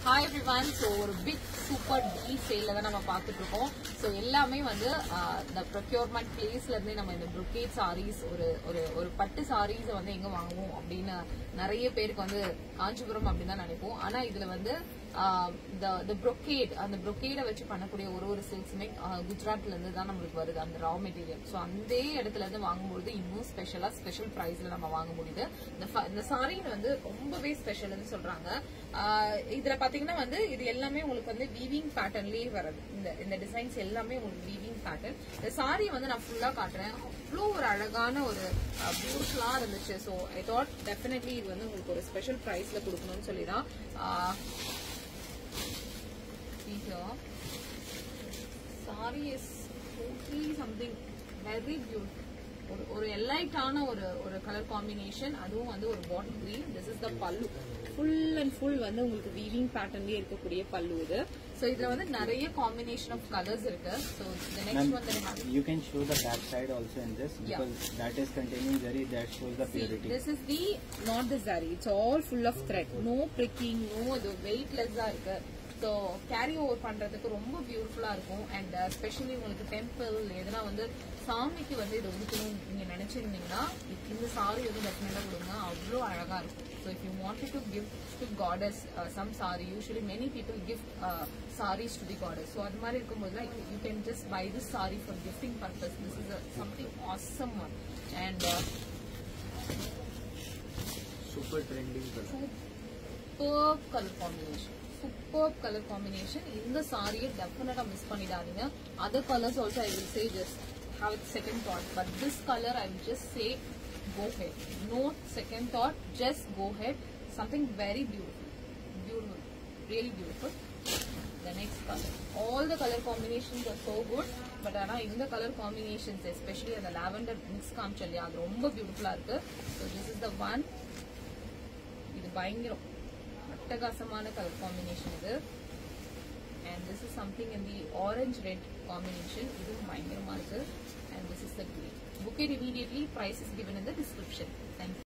Hi everyone so ஒரு big super டி சேல தான் நம்ம பார்த்துட்டு இருக்கோம் ஸோ எல்லாமே வந்து ஆஹ், இந்த ப்ரொக்யூர்மெண்ட் பிளேஸ்ல இருந்தே நம்ம இந்த ப்ரொக்கேட் சாரீஸ் ஒரு ஒரு ஒரு பட்டு சாரீஸை வந்து எங்க வாங்குவோம் அப்படின்னு நிறைய பேருக்கு வந்து காஞ்சிபுரம் அப்படின்னு தான் நினைப்போம் ஆனா இதுல வந்து இந்த ப்ரொக்கேட் அந்த ப்ரொக்கேடை வச்சு பண்ணக்கூடிய ஒரு ஒரு சில்க்ஸுமே குஜராத்ல இருந்து தான் நம்மளுக்கு வருது அந்த ரா மெட்டீரியல் ஸோ அந்த இடத்துல இருந்து வாங்கும்பொழுது இன்னும் ஸ்பெஷலா ஸ்பெஷல் ப்ரைஸ்ல நம்ம வாங்க முடியுது இந்த ஃப- இந்த சாரீ வந்து ரொம்பவே ஸ்பெஷல்னு சொல்றாங்க ஆஹ் இதுல பாத்தீங்கன்னா வந்து இது எல்லாமே உங்களுக்கு வந்து வீவிங் பேட்டர்ன்லயே வருது இந்த இந்த டிசைன்ஸ் எல்லாமே உங்களுக்கு வீவிங் பேட்டர்ன் இந்த சாரி வந்து நான் ஃபுல்லா காட்டுறேன் அவ்வளோ ஒரு அழகான ஒரு பியூட்டிஃபுல்லா இருந்துச்சு ஸோ ஐ தாட் டெஃபினெட்லி இது வந்து உங்களுக்கு ஒரு ஸ்பெஷல் ப்ரைஸ்ல கொடுக்கணும்னு சொல்லி தான் sari is totally something very beautiful ஒரு ஒரு எலைட்டான ஒரு ஒரு கலர் காம்பினேஷன் அதுவும் வந்து ஒரு bottle green this is the pallu full and full வந்து உங்களுக்கு வீவிங் பேட்டர்ன்லயே இருக்கக்கூடிய பல்லு இது ஸோ இதுல வந்து நிறைய காம்பினேஷன் ஆஃப் கலர்ஸ் இருக்கு ஸோ த நெக்ஸ்ட் வந்து have You can show the back side also in this Yeah. because that is containing zari that shows the See, purity. this is the not the zari. It's all full of thread. No pricking, no இது வெயிட்லெஸ் தான் இருக்கு so carry over பண்றதுக்கு ரொம்ப பியூட்டிஃபுல்லா இருக்கும் and specially உங்களுக்கு temple எதுனா வந்து சாமிக்கு வந்து இது உடுக்கணும் நீங்க நினைச்சிருந்தீங்கன்னா இந்த சாரி வந்து டெஃபினட்டா கொடுங்க அவ்வளோ அழகா இருக்கும் so if you wanted to give to gods some sari usually many people gift saris to the gods so அது மாதிரி இருக்கும்போது you can just buy this sari for gifting purpose this is something awesome one and Super trending color. Super colour combination super colour combination இந்த சாரியை definitely miss பண்ணிடாதீங்க other colours also I will say just have it second thought but this colour I will just say go ahead no second thought just go ahead something very beautiful beautiful really beautiful the next color all the color combinations are so good but ஆனா இந்த colour combinations especially அந்த lavender mix காமிச்சல் இல்லையா அது ரொம்ப பியூட்டிஃபுல்லா இருக்கு so this is the one இது பயங்கரம் அட்டகாசமான கலர் காம்பினேஷன் இது and this is something in the orange red combination இதுவும் பயங்கரமா இருக்கு and this is the green book it immediately price is given in the description thank you